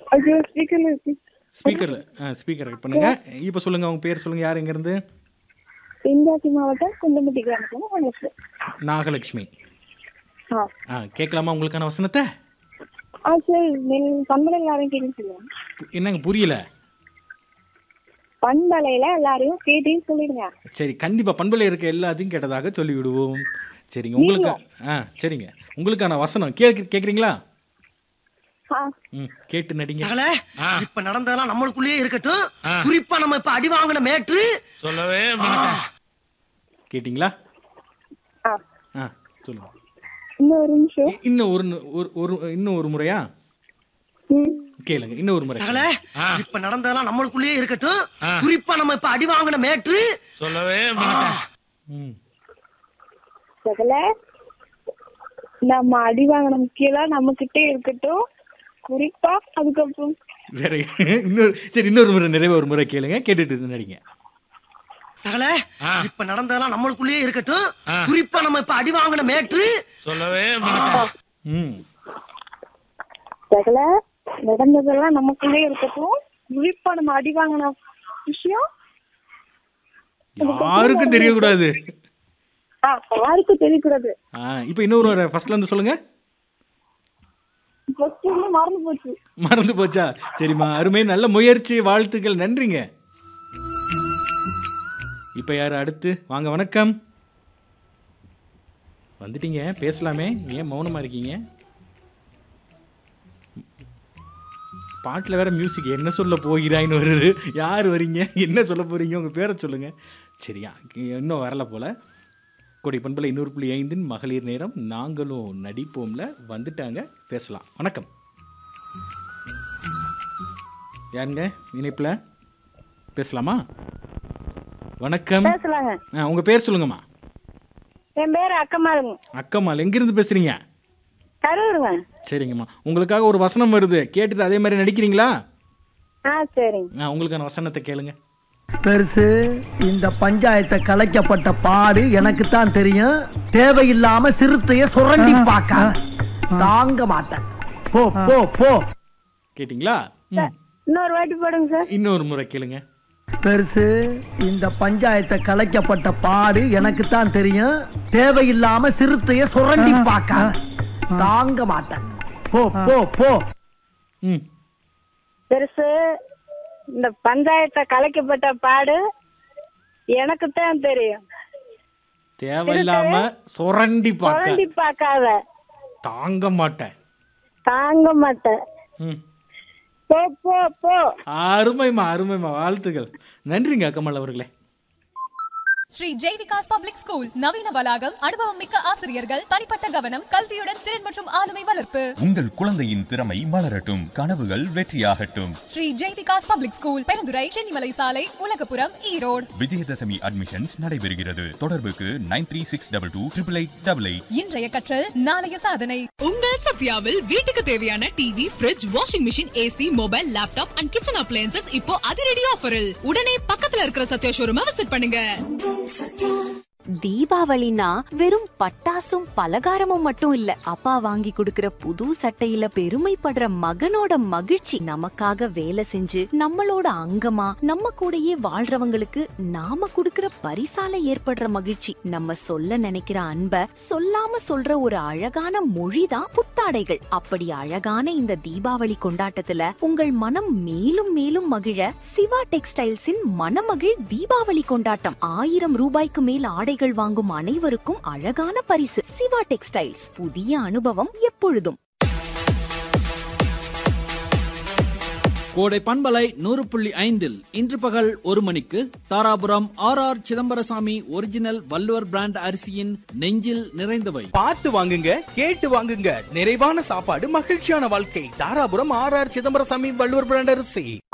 ஐயோ ஸ்பீக்கர்ல இருக்கு ஸ்பீக்கரில் ஸ்பீக்கர் கட் பண்ணுங்க இப்போ சொல்லுங்க உங்க பேர் சொல்லுங்க யார் எங்கேருந்து தென்காசி மாவட்டம் குண்டம்பட்டி கிராமத்துல வளர்ப்பு நாகலட்சுமி ஆ ஆ கேட்கலாமா உங்களுக்கான வசனத்தை ஆ சரி நீங்கள் பண்பலை எல்லாரையும் கேட்டு சொல்லுங்க பு- என்னங்க புரியல பண்பலையில எல்லாரையும் கேட்டேன்னு சொல்லிடுங்க சரி கண்டிப்பா பண்பலை இருக்க எல்லாத்தையும் கேட்டதாக சொல்லி விடுவோம் சரிங்க உங்களுக்கு ஆ சரிங்க உங்களுக்கான வசனம் கேட்க கேட்குறீங்களா ஆ ம் கேட்டு நடிங்க சகல இப்ப நடந்ததெல்லாம் நம்மளுக்குள்ளேயே இருக்கட்டும் குறிப்பா நம்ம இப்ப அடி வாங்கின மேட்ரு சொல்லவே கேட்டிங்களா ஆ ஆ சொல்லுங்க இன்னும் ஒரு நிமிஷம் இ- இன்னும் ஒரு நு- ஒரு ஒரு இன்னும் ஒரு முறையா ம் கேளுங்க இன்னும் ஒரு முறை சகல இப்ப நடந்ததெல்லாம் நம்மளுக்குள்ளேயே இருக்கட்டும் குறிப்பா நம்ம இப்ப அடி வாங்கின மேட்ரு சொல்லவே ம் சகல நம்ம அடி வாங்கின முக்கியம் நம்ம கிட்டே இருக்கட்டும் குறிப்பா அதுக்கப்புறம் வேற இன்னொரு சரி இன்னொரு முறை நிறைய ஒரு முறை கேளுங்க கேட்டுட்டு நடிங்க சகல இப்ப நடந்ததெல்லாம் நம்மளுக்குள்ளேயே இருக்கட்டும் குறிப்பா நம்ம இப்ப அடி வாங்கின மேட்ரு சொல்லவே ம் சகல நடந்ததெல்லாம் நமக்குள்ளே இருக்கட்டும் குறிப்பா நம்ம அடி வாங்கின விஷயம் யாருக்கும் தெரியக்கூடாது ஆ யாருக்கும் தெரியக்கூடாது ஆ இப்போ இன்னொரு ஃபர்ஸ்ட்ல இருந்து சொல்லுங்க ஃபர்ஸ்ட் வந்து மறந்து போச்சு மறந்து போச்சா சரிம்மா அருமை நல்ல முயற்சி வாழ்த்துக்கள் நன்றிங்க இப்போ யார் அடுத்து வாங்க வணக்கம் வந்துட்டீங்க பேசலாமே ஏன் மௌனமா இருக்கீங்க பாட்டில் வேற மியூசிக் என்ன சொல்ல போகிறாய்னு வருது யார் வரீங்க என்ன சொல்ல போறீங்க உங்கள் பேரை சொல்லுங்க சரியா இன்னும் வரல போல கொடி பண்பலை இன்னொரு புள்ளி ஐந்தின் மகளிர் நேரம் நாங்களும் நடிப்போம்ல வந்துட்டாங்க பேசலாம் வணக்கம் யாருங்க இணைப்பில் பேசலாமா வணக்கம் பேசலாங்க ஆ உங்கள் பேர் சொல்லுங்கம்மா என் பேர் அக்கம்மாளுங்க அக்கம்மாள் எங்கேருந்து பேசுகிறீங்க கரூருங்க சரிங்கம்மா உங்களுக்காக ஒரு வசனம் வருது கேட்டுட்டு அதே மாதிரி நடிக்கிறீங்களா ஆ சரிங்க ஆ உங்களுக்கான வசனத்தை கேளுங்க பெருசு இந்த பஞ்சாயத்தை கலைக்கப்பட்ட பாடு எனக்கு தான் தெரியும் தேவையில்லாம சிறுத்தைய சுரண்டி பார்க்க தாங்க மாட்டேன் போ போ போ கேட்டிங்களா ம் இன்னொரு வாட்டி போடுங்க சார் இன்னொரு முறை கேளுங்க பெருசு இந்த பஞ்சாயத்தை கலைக்கப்பட்ட பாடு எனக்கு தான் தெரியும் தேவையில்லாம சிறுத்தைய சுரண்டி பார்க்க தாங்க மாட்டேன் போ போ போ ம் பெருசு இந்த பஞ்சாயத்தை கலைக்கப்பட்ட பாடு எனக்கு தான் தெரியும் தேவையில்லாம சுரண்டி குழந்தை பார்க்க பார்க்காத தாங்க மாட்டேன் தாங்க மாட்டேன் ம் போ போ போ அருமைம்மா அருமைம்மா வாழ்த்துக்கள் நன்றிங்க அக்கமல் அவர்களே ஸ்ரீ ஜெய்விகாஸ் பப்ளிக் ஸ்கூல் நவீன வளாகம் அனுபவம் மிக்க ஆசிரியர்கள் தனிப்பட்ட கவனம் கல்வியுடன் திறன் மற்றும் ஆளுமை வளர்ப்பு உங்கள் குழந்தையின் திறமை மலரட்டும் கனவுகள் வெற்றியாகட்டும் ஸ்ரீ ஜெய்விகாஸ் பப்ளிக் ஸ்கூல் பெருந்துறை சென்னிமலை சாலை உலகபுரம் ஈரோடு விஜயதசமி அட்மிஷன்ஸ் நடைபெறுகிறது தொடர்புக்கு nine three six double two triple eight double eight இன்றைய கற்றல் நாளைய சாதனை உங்கள் சத்யாவில் வீட்டுக்கு தேவையான TV fridge washing machine AC mobile laptop and kitchen appliances இப்போ அதிரடி ஆஃபரில் உடனே பக்கத்துல இருக்கிற சத்யா ஷோரூமை விசிட் பண்ணுங்க தீபாவளினா வெறும் பட்டாசும் பலகாரமும் மட்டும் இல்ல அப்பா வாங்கி கொடுக்கிற புது சட்டையில பெருமைப்படுற மகனோட மகிழ்ச்சி நமக்காக வேலை செஞ்சு நம்மளோட அங்கமா நம்ம கூடயே வாழ்றவங்களுக்கு நாம கொடுக்கிற பரிசால ஏற்படுற மகிழ்ச்சி நம்ம சொல்ல நினைக்கிற அன்ப சொல்லாம சொல்ற ஒரு அழகான மொழிதான் புத்தாடைகள் அப்படி அழகான இந்த தீபாவளி கொண்டாட்டத்துல உங்கள் மனம் மேலும் மேலும் மகிழ சிவா டெக்ஸ்டைல்ஸின் மனமகிழ் தீபாவளி கொண்டாட்டம் ஆயிரம் ரூபாய்க்கு மேல் ஆடைகள் வாங்கும் அனைவருக்கும் அழகான பரிசு சிவா டெக்ஸ்டைல்ஸ் புதிய அனுபவம் எப்பொழுதும் கோடை பண்பலை நூறு புள்ளி ஐந்தில் இன்று பகல் ஒரு மணிக்கு Dharapuram R R Chidambarasamy original Valluvar brand அரிசியின் நெஞ்சில் நிறைந்தவை பார்த்து வாங்குங்க கேட்டு வாங்குங்க நிறைவான சாப்பாடு மகிழ்ச்சியான வாழ்க்கை Dharapuram R R Chidambarasamy Valluvar brand அரிசி